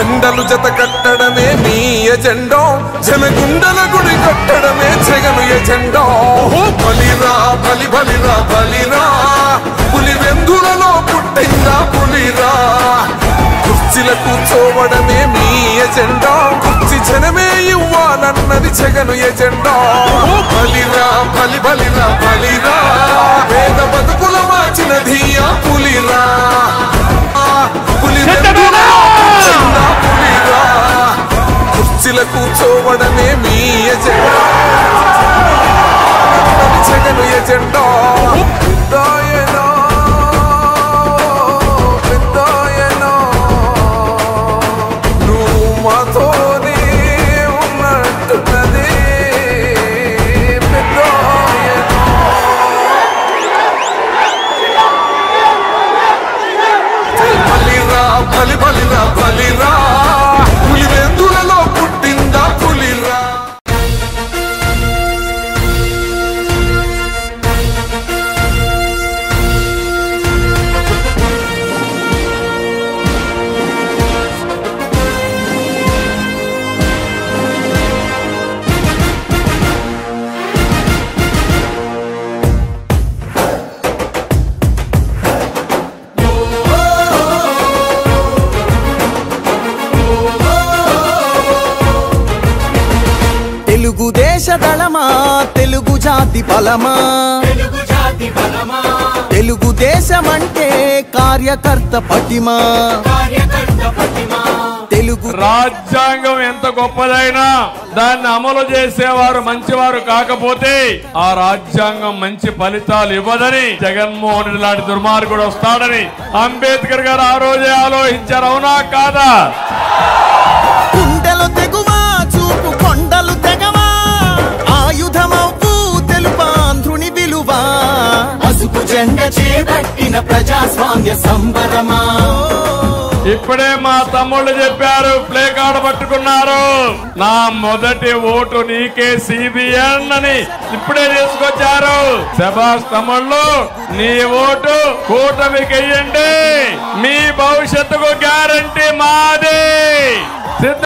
జెండలు జత కట్టడమే మీ ఎజెండో జనగుండల గుడి కట్టడమే జగను ఎజెండో బలిరా బలి బలిరా బలిరా పులి వెందులలో పుట్టిందా పులిరా కుర్చీల కూర్చోవడమే మీ ఎజెండా కుర్చీ జనమే ఇవ్వాలన్నది జగను ఎజెండా బలిరా బలి బలిరా బలిరా పేద బతుకుల మార్చినది ఆ పులిరా ఆ పులి వెందులలో పుట్టిందా పులిరా కుర్చీల కూర్చోవడమే మీ ఎజెండా అన్నది జగను ఎజెండా పెద్దాయనా పెద్దాయనా నువ్వు మాతోనే ఉన్నట్టున్నది పెద్దాయనా బలిరా బలి బలిరా బలిరా పులి వెందులలో పుట్టిందా పులిరా తెలుగుదేశ దళమా తెలుగు జాతి బలమా తెలుగుదేశమంటే కార్యకర్త పటిమా తెలుగు రాజ్యాంగం ఎంత గొప్పదైనా దాన్ని అమలు చేసేవారు మంచివారు కాకపోతే ఆ రాజ్యాంగం మంచి ఫలితాలు ఇవ్వదని జగన్మోహన్ రెడ్డి లాంటి దుర్మార్గుడు వస్తాడని అంబేద్కర్ గారు ఆ రోజే ఆలోచించారు అవునా కాదా గుండెలు తెగువా చూపు కొండలు తెగవా ఆయుధమవ్వు తెలుపాంధ్రుని విలువా పసుపు జెండ చేపట్టిన ప్రజాస్వామ్య సంబరమా ఇప్పుడే మా తమ్ముళ్ళు చెప్పారు ప్లే కార్డు పట్టుకున్నారు నా మొదటి ఓటు నీకే సిబిఎన్ అని ఇప్పుడే తీసుకొచ్చారు శబాష్ తమ్ముళ్ళు నీ ఓటు కూటమికి వెయ్యండి మీ భవిష్యత్తుకు గ్యారంటీ మాదే సిద్ధ